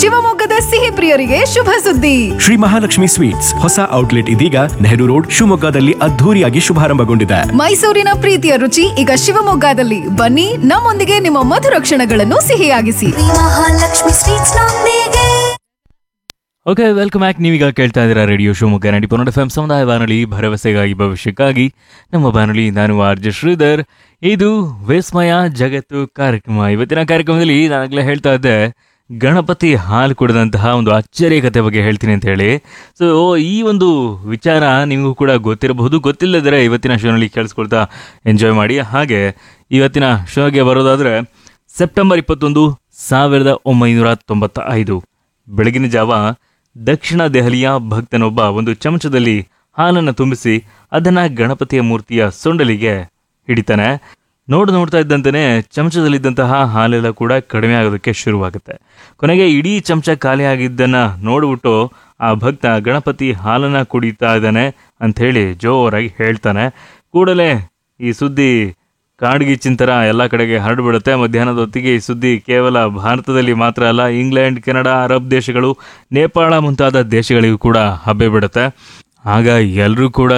ಶಿವಮೊಗ್ಗದ ಸಿಹಿ ಪ್ರಿಯರಿಗೆ ಶುಭ ಸುದ್ದಿ ಶ್ರೀ ಮಹಾಲಕ್ಷ್ಮಿ ಸ್ವೀಟ್ಸ್ ಹೊಸ ಔಟ್ಲೆಟ್ ಇದೀಗ ನೆಹರು ರೋಡ್ ಶಿವಮೊಗ್ಗದಲ್ಲಿ ಅದ್ಧೂರಿಯಾಗಿ ಶುಭಾರಂಭಗೊಂಡಿದೆ ಮೈಸೂರಿನ ಪ್ರೀತಿಯ ರುಚಿ ಈಗ ಶಿವಮೊಗ್ಗದಲ್ಲಿ ಬನ್ನಿ ನಮ್ಮೊಂದಿಗೆ ನಿಮ್ಮ ಮಧುರ ಕ್ಷಣಗಳನ್ನು ಸಿಹಿಯಾಗಿಸಿ ಮಹಾಲಕ್ಷ್ಮಿ ಸ್ವೀಟ್ಸ್ ನೊಂದಿಗೆ ಓಕೆ ವೆಲ್ಕಮ್ ಬ್ಯಾಕ್ ನೀವೀಗ ಕೇಳ್ತಾ ಇದ್ದೀರಾ ರೇಡಿಯೋ ಶಿವಮೊಗ್ಗ ನಡಿ ಪೊನ್ನಡ ಎಫ್ ಸಮುದಾಯ ಬಾನುಲಿ ಭರವಸೆಗಾಗಿ ಭವಿಷ್ಯಕ್ಕಾಗಿ ನಮ್ಮ ಬಾನುಲಿ ನಾನು ಆರ್ ಜೆ ಶ್ರೀಧರ್ ಇದು ವಿಸ್ಮಯ ಜಗತ್ತು ಕಾರ್ಯಕ್ರಮ ಇವತ್ತಿನ ಕಾರ್ಯಕ್ರಮದಲ್ಲಿ ನಾನಾಗಲೇ ಹೇಳ್ತಾ ಇದ್ದೆ ಗಣಪತಿ ಹಾಲು ಕುಡಿದಂತಹ ಒಂದು ಅಚ್ಚರಿಯ ಕತೆ ಬಗ್ಗೆ ಹೇಳ್ತೀನಿ ಅಂತ ಹೇಳಿ ಸೊ ಈ ಒಂದು ವಿಚಾರ ನಿಮಗೂ ಕೂಡ ಗೊತ್ತಿರಬಹುದು ಗೊತ್ತಿಲ್ಲದರೆ ಇವತ್ತಿನ ಶೋನಲ್ಲಿ ಕೇಳಿಸ್ಕೊಳ್ತಾ ಎಂಜಾಯ್ ಮಾಡಿ ಹಾಗೆ ಇವತ್ತಿನ ಶೋಗೆ ಬರೋದಾದರೆ ಸೆಪ್ಟೆಂಬರ್ ಇಪ್ಪತ್ತೊಂದು ಸಾವಿರದ ಒಂಬೈನೂರ ತೊಂಬತ್ತ ಐದು ಬೆಳಗಿನ ಜಾವ ದಕ್ಷಿಣ ದೆಹಲಿಯ ಭಕ್ತನೊಬ್ಬ ಒಂದು ಚಮಚದಲ್ಲಿ ಹಾಲನ್ನು ತುಂಬಿಸಿ ಅದನ್ನ ಗಣಪತಿಯ ಮೂರ್ತಿಯ ಸೊಂಡಲಿಗೆ ಹಿಡಿತಾನೆ ನೋಡ್ ನೋಡ್ತಾ ಇದ್ದಂತೆಯೇ ಚಮಚದಲ್ಲಿದ್ದಂತಹ ಹಾಲೆಲ್ಲ ಕೂಡ ಕಡಿಮೆ ಆಗೋದಕ್ಕೆ ಶುರುವಾಗುತ್ತೆ ಕೊನೆಗೆ ಇಡೀ ಚಮಚ ಖಾಲಿ ಆಗಿದ್ದನ್ನ ನೋಡ್ಬಿಟ್ಟು ಆ ಭಕ್ತ ಗಣಪತಿ ಹಾಲನ್ನ ಕುಡಿತಾ ಇದ್ದಾನೆ ಅಂತ ಹೇಳಿ ಜೋರಾಗಿ ಹೇಳ್ತಾನೆ ಕೂಡಲೇ ಈ ಸುದ್ದಿ ಕಾಡ್ಗಿಚ್ಚಿನ ಥರ ಎಲ್ಲ ಕಡೆಗೆ ಹರಡ್ಬಿಡುತ್ತೆ ಮಧ್ಯಾಹ್ನದ ಹೊತ್ತಿಗೆ ಈ ಸುದ್ದಿ ಕೇವಲ ಭಾರತದಲ್ಲಿ ಮಾತ್ರ ಅಲ್ಲ ಇಂಗ್ಲೆಂಡ್ ಕೆನಡಾ ಅರಬ್ ದೇಶಗಳು ನೇಪಾಳ ಮುಂತಾದ ದೇಶಗಳಿಗೂ ಕೂಡ ಹಬ್ಬೆ ಬಿಡುತ್ತೆ ಆಗ ಎಲ್ಲರೂ ಕೂಡ